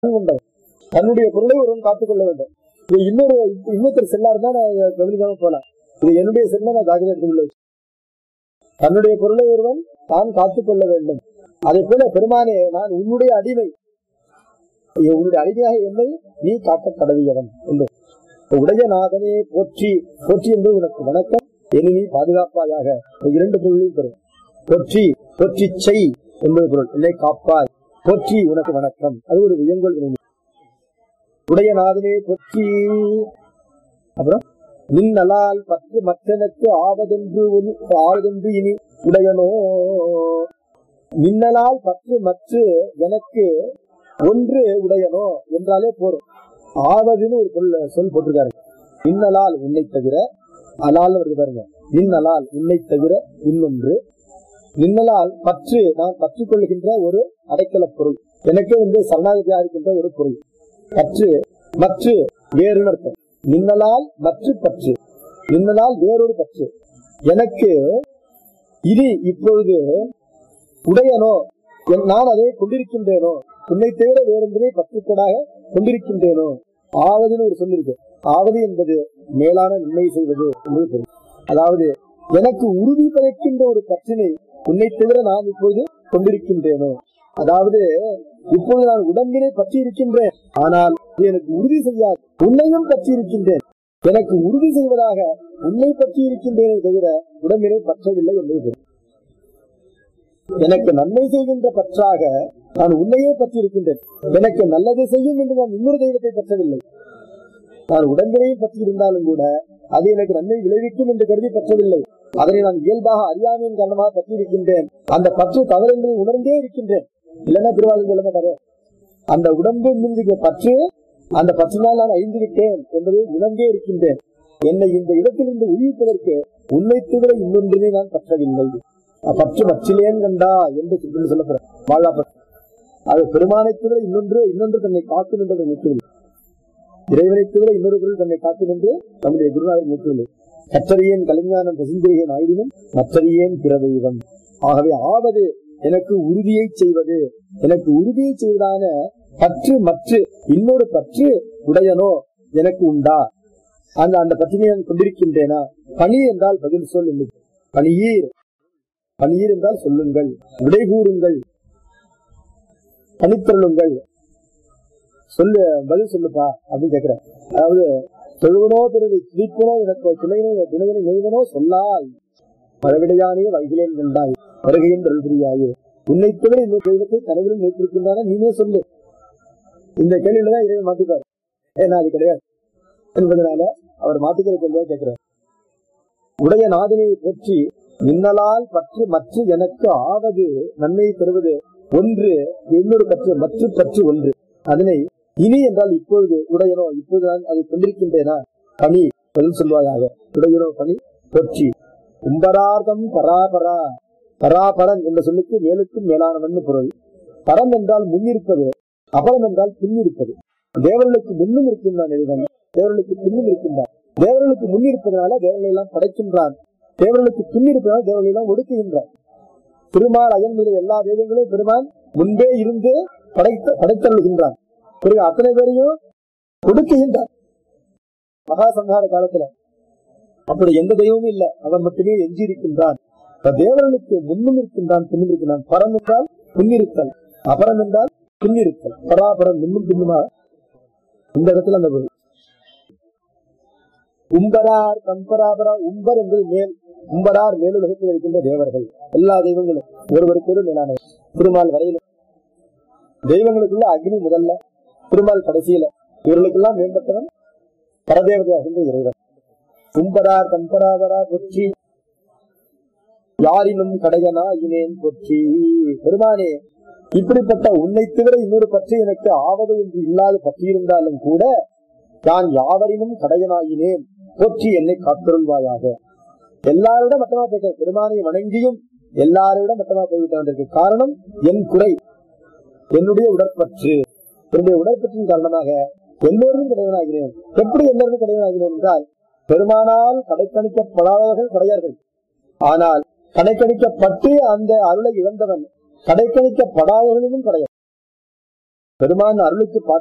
கொண்டவன் தன்னுடைய பொருளை ஒருவன் காத்துக்கொள்ள வேண்டும் இது இன்னொரு இன்னொருத்தர் செல்லா இருந்தா நான் கவனிக்காம போலாம் இது என்னுடைய செல்ல நான் ஜாகிரதை உள்ள தன்னுடைய பொருளை ஒருவன் தான் காத்துக்கொள்ள வேண்டும் அதே போல பெருமானே நான் உன்னுடைய அடிமை உன்னுடைய அடிமையாக என்னை நீ காக்க கடவியவன் என்று உடைய நாதனே போற்றி போற்றி என்பது உனக்கு வணக்கம் என்னை நீ பாதுகாப்பாயாக இந்த இரண்டு பொருளையும் பெறும் போற்றி போற்றி செய் என்பது பொருள் என்னை காப்பாய் போற்றி உனக்கு வணக்கம் அது ஒரு வியங்கோல் வினை உடைய நாதனே போற்றி அப்புறம் நின்னலால் பற்று மற்றனுக்கு ஆவதென்று ஒலி- ஆவதென்று இனி உடையனோ மின்னலால் பற்று மற்ற எனக்கு ஒன்று உடையனோ என்றாலே போதும் ஆவதுன்னு ஒரு சொல் சொல் போட்டிருக்காரு மின்னலால் உன்னை தவிர அலால் வருது பாருங்க மின்னலால் உன்னை தவிர இன்னொன்று மின்னலால் பற்று நான் பற்றிக் கொள்கின்ற ஒரு அடைக்கல பொருள் எனக்கு வந்து சரணாகதியா இருக்கின்ற ஒரு பொருள் பற்று மற்ற வேறு அர்த்தம் மின்னலால் மற்ற பற்று மின்னலால் வேறொரு பற்று எனக்கு இனி இப்பொழுது உடையனோ என் நான் அதை கொண்டிருக்கின்றேனோ உன்னை தவிர வேறொன்றை பற்றுக்கோடாக கொண்டிருக்கின்றேனோ ஆவதுன்னு ஒரு சொல்லிருக்கு ஆவது என்பது மேலான நன்மை செய்வது என்று பொருள் அதாவது எனக்கு உறுதி படைக்கின்ற ஒரு பற்றினை உன்னை தவிர நான் இப்பொழுது கொண்டிருக்கின்றேனோ அதாவது இப்பொழுது நான் உடம்பினை பற்றி இருக்கின்றேன் ஆனால் இது எனக்கு உறுதி செய்யாது உன்னையும் பற்றி இருக்கின்றேன் எனக்கு உறுதி செய்வதாக உன்னை பற்றி இருக்கின்றேனே தவிர உடம்பினை பற்றவில்லை என்பது பொருள். எனக்கு நன்மை செய்கின்ற பற்றாக நான் உன்னையே பற்றி இருக்கின்றேன் எனக்கு நல்லது செய்யும் என்று நான் இன்னொரு தெய்வத்தை பற்றவில்லை நான் உடம்பினையும் பற்றி இருந்தாலும் கூட அது எனக்கு நன்மை விளைவிக்கும் என்று கருதி பற்றவில்லை அதனை நான் இயல்பாக அறியாமையின் காரணமாக பற்றி இருக்கின்றேன் அந்த பற்று தவறு என்பதை உணர்ந்தே இருக்கின்றேன் இல்லைன்னா திருவாளர் சொல்ல மாட்டாரு அந்த உடம்பு மீது பற்று அந்த பற்றினால் நான் அழிந்து விட்டேன் என்பதை உணர்ந்தே இருக்கின்றேன் என்னை இந்த இடத்திலிருந்து உயிர்ப்பதற்கு உன்னை தவிர இன்னொன்றினை நான் பற்றவில்லை பற்று மற்றிலேன் கண்டா என்று சொல்லி சொல்லப்படுற வாழா பற்று அது பெருமானை தவிர இன்னொன்று இன்னொன்று தன்னை காக்கும் என்பதை நிற்கவில்லை இறைவனை தவிர இன்னொரு பொருள் தன்னை காக்கும் என்று நம்முடைய குருநாதர் நிற்கவில்லை கற்றறியேன் கலைஞானம் பசுந்தேகன் ஆயினும் மற்றறியேன் பிற தெய்வம் ஆகவே ஆவது எனக்கு உறுதியை செய்வது எனக்கு உறுதியை செய்வதான பற்று மற்ற இன்னொரு பற்று உடையனோ எனக்கு உண்டா அந்த அந்த பற்றினை நான் கொண்டிருக்கின்றேனா பணி என்றால் பதில் சொல் என்று பணியீர் பணியீர் என்றால் சொல்லுங்கள் விடை கூறுங்கள் பணித்தருளுங்கள் சொல்லு பதில் சொல்லுப்பா அப்படின்னு கேக்குறேன் அதாவது தொழுவனோ பிறகு துதிப்பனோ எனக்கு துணையினை துணையினை நெய்வனோ சொல்லாய் பழவிடையானே வைகிலேன் கண்டாய் வருகையின் தொல்புரியாயே உன்னை தவிர இந்த தெய்வத்தை கனவிலும் வைத்திருக்கின்றான நீனே சொல்லு இந்த கேள்வியில தான் இறைவன் மாட்டிப்பார் ஏன்னா அது கிடையாது என்பதனால அவர் மாட்டிக்கிற கேள்வியா கேட்கிறார் உடைய நாதினை பற்றி மின்னலால் பற்று மற்ற எனக்கு ஆவது நன்மை பெறுவது ஒன்று இன்னொரு பற்று மற்ற பற்று ஒன்று அதனை இனி என்றால் இப்பொழுது உடையனோ இப்பொழுது நான் அதை கொண்டிருக்கின்றேனா பணி பதில் சொல்வாயாக உடையனோ பணி பொற்றி கும்பரார்த்தம் பராபரா பராபரன் என்ற சொல்லுக்கு மேலுக்கும் மேலானவன் பொருள் பரம் என்றால் முன்னிருப்பது அபரம் என்றால் பின்னிருப்பது தேவர்களுக்கு முன்னும் இருக்கின்றான் இறைவன் தேவர்களுக்கு பின்னும் இருக்கின்றான் தேவர்களுக்கு முன்னிருப்பதனால தேவர்களை எல்லாம் படைக்கின்றான் தேவர்களுக்கு பின்னிருப்பதனால் தேவர்களை எல்லாம் ஒடுக்குகின்றான் திருமால் அயன் மீது எல்லா தெய்வங்களும் பெருமான் முன்பே இருந்து படைத்த படைத்தருள்கின்றான் பிறகு அத்தனை பேரையும் ஒடுக்குகின்றான் மகா சங்கார காலத்துல அப்படி எந்த தெய்வமும் இல்ல அவன் மட்டுமே எஞ்சி இருக்கின்றான் இப்ப தேவர்களுக்கு முன்னும் இருக்கின்றான் பின்னும் இருக்கின்றான் பரம் என்றால் முன்னிருத்தல் அபரம் என்றால் பின்னிருத்தல் பராபரம் முன்னும் பின்னுமா இந்த இடத்துல அந்த பொருள் உம்பரார் கம்பராபரா உம்பர் என்பது மேல் உம்பரார் மேலுலகத்தில் இருக்கின்ற தேவர்கள் எல்லா தெய்வங்களும் ஒருவருக்கொரு மேலானவர் திருமால் வரையிலும் தெய்வங்களுக்குள்ள அக்னி முதல்ல திருமால் கடைசியில இவர்களுக்கெல்லாம் மேம்பட்டவன் பரதேவதையாக இறைவன் கும்பரார் கம்பராபரா பொற்றி யாரினும் கடையனா இனேன் பொற்றி பெருமானே இப்படிப்பட்ட உன்னை தவிர இன்னொரு பற்றி எனக்கு ஆவது என்று இல்லாது பற்றியிருந்தாலும் கூட நான் யாவரினும் கடையனாயினேன் போற்றி என்னை காத்தருள்வாயாக எல்லாரோட மட்டமா போயிட்டேன் பெருமானை வணங்கியும் எல்லாரோட மட்டமா போய்விட்டதற்கு காரணம் என் குறை என்னுடைய உடற்பற்று என்னுடைய உடற்பற்றின் காரணமாக எல்லோரும் கிடையவனாகிறேன் எப்படி எல்லோரும் கிடையவனாகிறேன் என்றால் பெருமானால் கடைக்கணிக்கப்படாதவர்கள் கிடையார்கள் ஆனால் கடைக்கணிக்கப்பட்டு அந்த அருளை இழந்தவன் கடைக்கணிக்கப்படாதவர்களும் கிடையாது பெருமான் அருளுக்கு